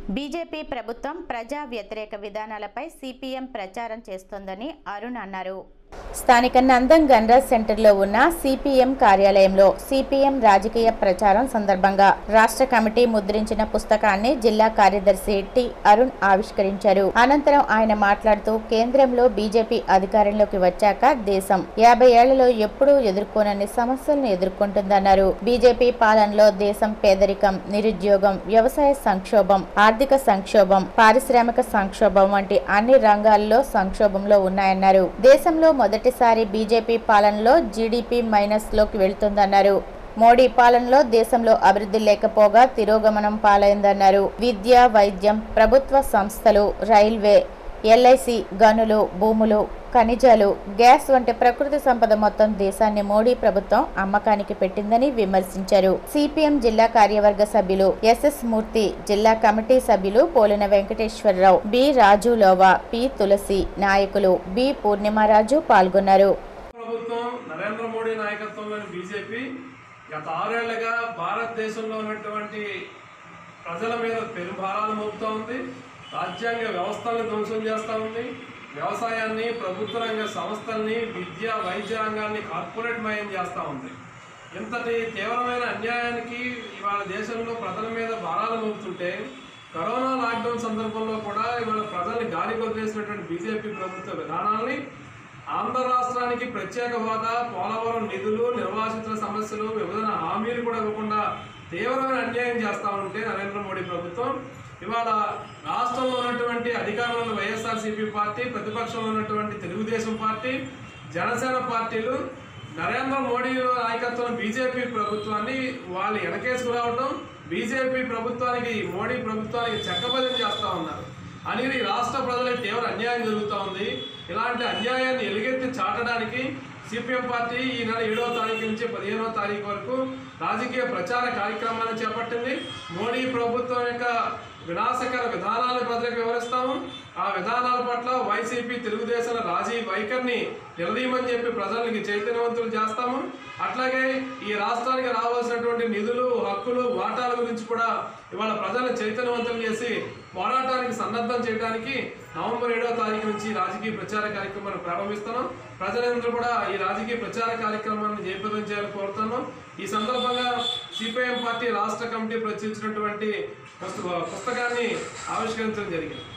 BJP ప్రభుత్వం ప్రజా వ్యతిరేక విధానాలపై సిపిఎం ప్రచారం చేస్తోందని అరుణ్ అన్నారు స్థానిక నందం గన్రాజ్ సెంటర్లో ఉన్న సిపిఎం కార్యాలయంలో సిపిఎం రాజకీయ ప్రచారం సందర్భంగా రాష్ట్ర కమిటీ ముద్రించిన పుస్తకాన్ని జిల్లా కార్యదర్శి టి అరుణ్ ఆవిష్కరించారు అనంతరం ఆయన మాట్లాడుతూ కేంద్రంలో బీజేపీ అధికారంలోకి వచ్చాక దేశం యాభై ఏళ్లలో ఎప్పుడూ ఎదుర్కొనని సమస్యలను ఎదుర్కొంటుందన్నారు బీజేపీ పాలనలో దేశం పేదరికం నిరుద్యోగం వ్యవసాయ సంక్షోభం ఆర్థిక సంక్షోభం పారిశ్రామిక సంక్షోభం వంటి అన్ని రంగాల్లో సంక్షోభంలో ఉన్నాయన్నారు దేశంలో మొదటిసారి బీజేపీ పాలనలో జీడీపీ మైనస్ లోకి వెళ్తుందన్నారు మోడీ పాలనలో దేశంలో అభివృద్ధి లేకపోగా తిరోగమనం పాలైందన్నారు విద్య వైద్యం ప్రభుత్వ సంస్థలు రైల్వే ఎల్ఐసి గనులు భూములు ఖనిజాలు గ్యాస్ వంటి ప్రకృతి సంపద మొత్తం దేశాన్ని మోడీ ప్రభుత్వం అమ్మకానికి పెట్టిందని విమర్శించారు సిపిఎం జిల్లా కార్యవర్గ సభ్యులు ఎస్ఎస్ మూర్తి జిల్లా కమిటీ సభ్యులు పోలిన వెంకటేశ్వరరావు బి రాజు లోవా పి తులసి నాయకులు బి పూర్ణిమారాజు పాల్గొన్నారు ప్రభుత్వం నరేంద్ర మోడీ నాయకత్వంలోని బీజేపీ గత ఆరేళ్లుగా భారతదేశంలో ఉన్నటువంటి ప్రజల మీద పెను భారాలు మోపుతూ ఉంది రాజ్యాంగ వ్యవస్థలను ధ్వంసం చేస్తూ ఉంది వ్యవసాయాన్ని ప్రభుత్వ రంగ సంస్థల్ని విద్య వైద్య రంగాన్ని కార్పొరేట్ మయం చేస్తూ ఉంది ఇంతటి తీవ్రమైన అన్యాయానికి ఇవాళ దేశంలో ప్రజల మీద భారాలు మోపుతుంటే కరోనా లాక్డౌన్ సందర్భంలో కూడా ఇవాళ ప్రజల్ని గాలి వదిలేసినటువంటి బీజేపీ ప్రభుత్వ విధానాల్ని ఆంధ్ర రాష్ట్రానికి ప్రత్యేక హోదా పోలవరం నిధులు నిర్వాసితుల సమస్యలు విభజన హామీలు కూడా ఇవ్వకుండా తీవ్రమైన అన్యాయం చేస్తా ఉంటే నరేంద్ర మోడీ ప్రభుత్వం ఇవాళ రాష్ట్రంలో ఉన్నటువంటి అధికారంలో వైఎస్ఆర్సీపీ పార్టీ ప్రతిపక్షంలో ఉన్నటువంటి తెలుగుదేశం పార్టీ జనసేన పార్టీలు నరేంద్ర మోడీ నాయకత్వం బీజేపీ ప్రభుత్వాన్ని వాళ్ళు వెనకేసుకురావడం బీజేపీ ప్రభుత్వానికి మోడీ ప్రభుత్వానికి చెక్కబదం చేస్తా ఉన్నారు అనేది రాష్ట్ర ప్రజలకు తీవ్ర అన్యాయం జరుగుతూ ఉంది ఇలాంటి అన్యాయాన్ని ఎలుగెత్తి చాటడానికి సిపిఎం పార్టీ ఈ నెల ఏడవ తారీఖు నుంచి పదిహేనవ తారీఖు వరకు రాజకీయ ప్రచార కార్యక్రమాన్ని చేపట్టింది మోడీ ప్రభుత్వం యొక్క వినాశకర విధానాలు ప్రజలకు వివరిస్తాము ఆ విధానాల పట్ల వైసీపీ తెలుగుదేశం రాజీ వైఖరిని నిలదీయమని చెప్పి ప్రజలకి చైతన్యవంతులు చేస్తాము అట్లాగే ఈ రాష్ట్రానికి రావాల్సినటువంటి నిధులు హక్కులు వాటాల గురించి కూడా ఇవాళ ప్రజలను చైతన్యవంతులు చేసి పోరాటానికి సన్నద్ధం చేయడానికి నవంబర్ ఏడవ తారీఖు నుంచి రాజకీయ ప్రచార కార్యక్రమాన్ని ప్రారంభిస్తున్నాం ప్రజలందరూ కూడా ఈ రాజకీయ ప్రచార కార్యక్రమాన్ని జయప్రదం చేయాలని కోరుతున్నాం ఈ సందర్భంగా సిపిఐఎం పార్టీ రాష్ట్ర కమిటీ ప్రచురించినటువంటి పుస్తకాన్ని ఆవిష్కరించడం జరిగింది